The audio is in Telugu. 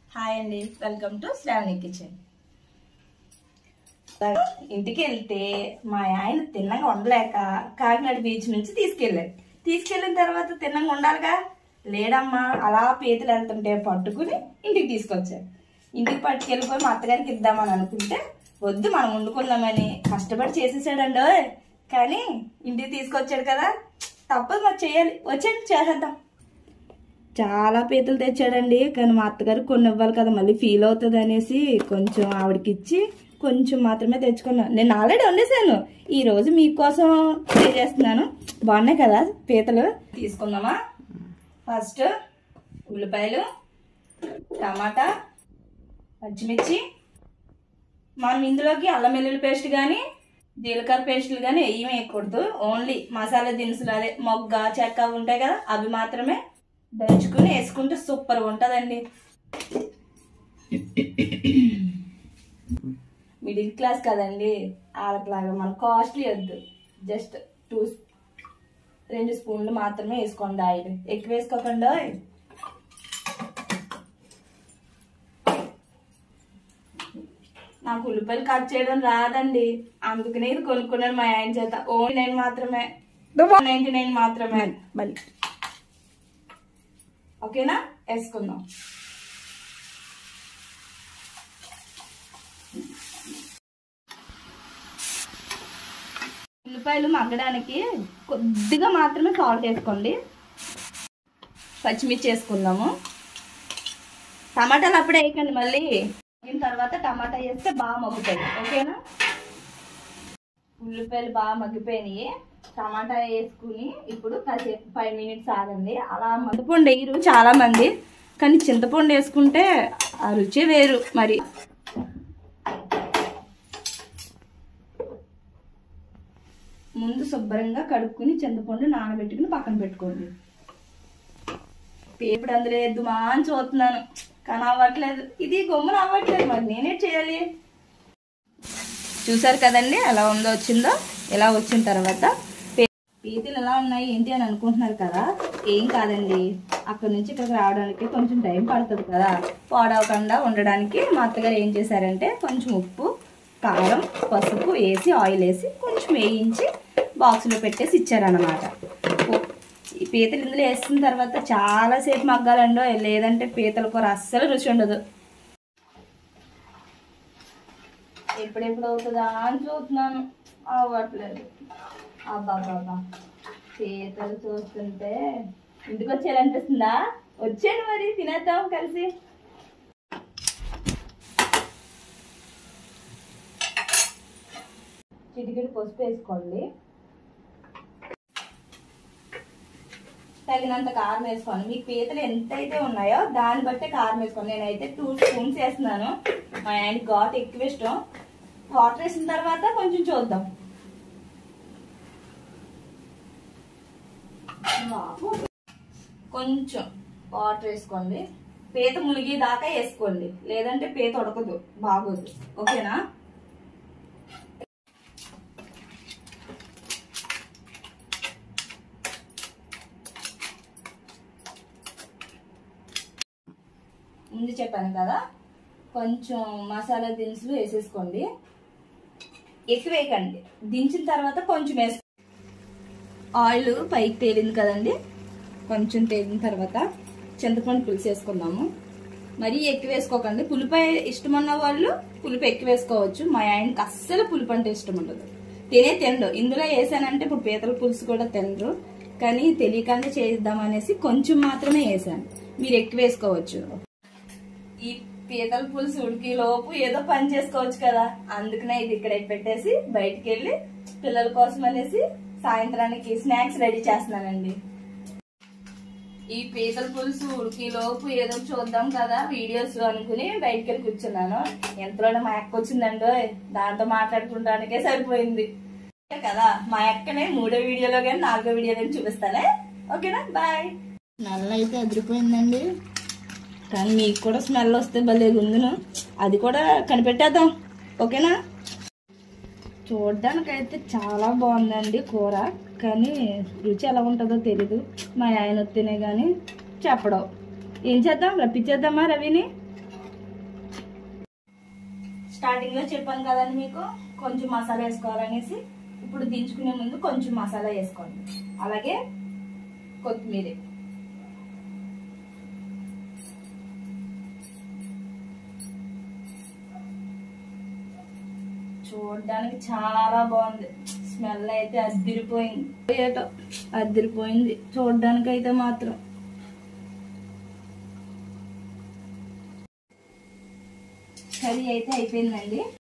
హాయ్ అండి వెల్కమ్ టు శ్రావణి కిచెన్ ఇంటికి వెళ్తే మా ఆయన తిన్నగా ఉండలేక కాకినాడ బీచ్ నుంచి తీసుకెళ్ళాడు తీసుకెళ్ళిన తర్వాత తిన్నగా ఉండాలిగా లేడమ్మా అలా పీతలు వెళ్తుంటే పట్టుకుని ఇంటికి తీసుకొచ్చాడు ఇంటికి పట్టుకెళ్ళిపోయి మా అత్తగారికి ఇద్దామని అనుకుంటే వద్దు మనం వండుకుందామని కష్టపడి చేసేసాడండి ఓయ్. కానీ ఇంటికి తీసుకొచ్చాడు కదా తప్పదు మరి చేయాలి వచ్చాడు చేసేద్దాం చాలా పీతలు తెచ్చాడండి కానీ మా అత్తగారు కొన్ని ఇవ్వాలి కదా మళ్ళీ ఫీల్ అవుతుంది అనేసి కొంచెం ఆవిడకి ఇచ్చి కొంచెం మాత్రమే తెచ్చుకున్నాను నేను ఆల్రెడీ వండేసాను ఈ రోజు మీకోసం ట్రై చేస్తున్నాను బాగున్నాయి కదా పీతలు తీసుకుందామా ఫస్ట్ ఉల్లిపాయలు టమాటా పచ్చిమిర్చి మనం ఇందులోకి అల్లం వెల్లుల్లి పేస్ట్ కానీ జీలకర్ర పేస్టులు కానీ ఏమి వేయకూడదు ఓన్లీ మసాలా దినుసులు అదే మొగ్గ చెక్క ఉంటాయి కదా అవి మాత్రమే దంచుకుని వేసుకుంటే సూపర్గా ఉంటుందండి మిడిల్ క్లాస్ కదండి వాళ్ళకిలాగా మన కాస్ట్లీ వద్దు జస్ట్ టూ రెండు స్పూన్లు మాత్రమే వేసుకోండి ఆయిల్ ఎక్కువ వేసుకోకుండా నాకు ఉల్లిపాయలు కట్ చేయడం రాదండి అందుకనే ఇది కొనుక్కున్నాను మా ఆయన చేత ఓన్లీ నైన్ మాత్రమే నైన్టీ నైన్ మాత్రమే మళ్ళీ ఓకేనా వేసుకుందాం ఉల్లిపాయలు మగ్గడానికి కొద్దిగా మాత్రమే సాల్ట్ వేసుకోండి పచ్చిమిర్చి వేసుకుందాము టమాటాలు అప్పుడే వేయకండి మళ్ళీ వేగిన తర్వాత టమాటా వేస్తే బాగా మగ్గుతాయి ఓకేనా ఉల్లిపాయలు బాగా మగ్గిపోయినాయి టమాటా వేసుకుని ఇప్పుడు కాసేపు ఫైవ్ మినిట్స్ ఆగండి అలా చింతపండు వేయరు చాలా మంది కానీ చింతపండు వేసుకుంటే ఆ రుచి వేరు మరి ముందు శుభ్రంగా కడుక్కుని చింతపండు నానబెట్టుకుని పక్కన పెట్టుకోండి పేపుడు అందులో వేద్దుమా అని చూస్తున్నాను కానీ అవ్వట్లేదు ఇది గమ్మున అవ్వట్లేదు మరి నేనే చేయాలి చూసారు కదండి ఎలా ఉందో వచ్చిందో ఇలా వచ్చిన తర్వాత పే- పీతలు ఎలా ఉన్నాయి ఏంటి అని అనుకుంటున్నారు కదా ఏం కాదండి అక్కడ నుంచి ఇక్కడికి రావడానికి కొంచెం టైం పడుతుంది కదా పాడవకుండా ఉండడానికి మా అత్తగారు ఏం చేశారంటే కొంచెం ఉప్పు కారం పసుపు వేసి ఆయిల్ వేసి కొంచెం వేయించి బాక్స్లో పెట్టేసి ఇచ్చారనమాట ఈ పీతలు ఇందులో వేసిన తర్వాత చాలాసేపు మగ్గాలండో లేదంటే పీతల కూర అస్సలు రుచి ఉండదు ఎప్పుడెప్పుడు అవుతుందా అని చూస్తున్నాను అవ్వట్లేదు అబ్బాబాబా పీతలు చూస్తుంటే ఇంటికి వచ్చేయాలనిపిస్తుందా వచ్చేయండి మరి తినేద్దాం కలిసి చిటికెడు పసుపు వేసుకోండి తగినంత కారం వేసుకోండి మీకు పీతలు ఎంత అయితే ఉన్నాయో దాన్ని బట్టి కారం వేసుకోండి నేనైతే టూ స్పూన్స్ వేస్తున్నాను మా ఆయనకి ఘాట్ ఎక్కువ ఇష్టం వాటర్ వేసిన తర్వాత కొంచెం చూద్దాం కొంచెం వాటర్ వేసుకోండి పీత మునిగి దాకా వేసుకోండి లేదంటే పీత ఉడకదు బాగోదు ఓకేనా ముందు చెప్పాను కదా కొంచెం మసాలా దినుసులు వేసేసుకోండి ఎక్కువ వేయకండి దించిన తర్వాత కొంచెం వేసుకో ఆయిల్ పైకి తేలింది కదండి కొంచెం తేలిన తర్వాత చింతపండు పులుసు వేసుకుందాము మరీ ఎక్కువ వేసుకోకండి పులిపై ఇష్టం ఉన్న వాళ్ళు పులుపు ఎక్కువ వేసుకోవచ్చు మా ఆయనకి అస్సలు పులుపు అంటే ఇష్టం ఉండదు తినే తినడు ఇందులో వేసానంటే ఇప్పుడు పీతల పులుసు కూడా తినరు కానీ తెలియకుండా చేద్దాం అనేసి కొంచెం మాత్రమే వేసాను మీరు ఎక్కువ వేసుకోవచ్చు ఈ పీతల పులుసు ఉడికి లోపు ఏదో పని చేసుకోవచ్చు కదా అందుకనే ఇది ఇక్కడ పెట్టేసి బయటికి వెళ్ళి పిల్లల కోసం అనేసి సాయంత్రానికి స్నాక్స్ రెడీ చేస్తున్నానండి ఈ పీతల పులుసు ఉడికి లోపు ఏదో చూద్దాం కదా వీడియోస్ అనుకుని బయటికి వెళ్ళి కూర్చున్నాను ఎంతలోనే మా అక్క వచ్చిందండో దాంతో మాట్లాడుకుంటానికే సరిపోయింది కదా మా అక్కనే మూడో వీడియోలో కానీ నాలుగో వీడియోలో కానీ చూపిస్తానే ఓకేనా బాయ్ నల్ల అయితే అదిరిపోయిందండి కానీ మీకు కూడా స్మెల్ వస్తే భలే ఉందిను అది కూడా కనిపెట్టేద్దాం ఓకేనా చూడడానికైతే చాలా బాగుందండి కూర కానీ రుచి ఎలా ఉంటుందో తెలీదు మా ఆయన వస్తేనే కానీ చెప్పడం ఏం చేద్దాం రప్పించేద్దామా రవిని స్టార్టింగ్ లో చెప్పాను కదండి మీకు కొంచెం మసాలా వేసుకోవాలనేసి ఇప్పుడు దించుకునే ముందు కొంచెం మసాలా వేసుకోండి అలాగే కొత్తిమీర చూడడానికి చాలా బాగుంది స్మెల్ అయితే అద్దిరిపోయింది ఏటో అద్దిరిపోయింది చూడడానికి అయితే మాత్రం కర్రీ అయితే అయిపోయిందండి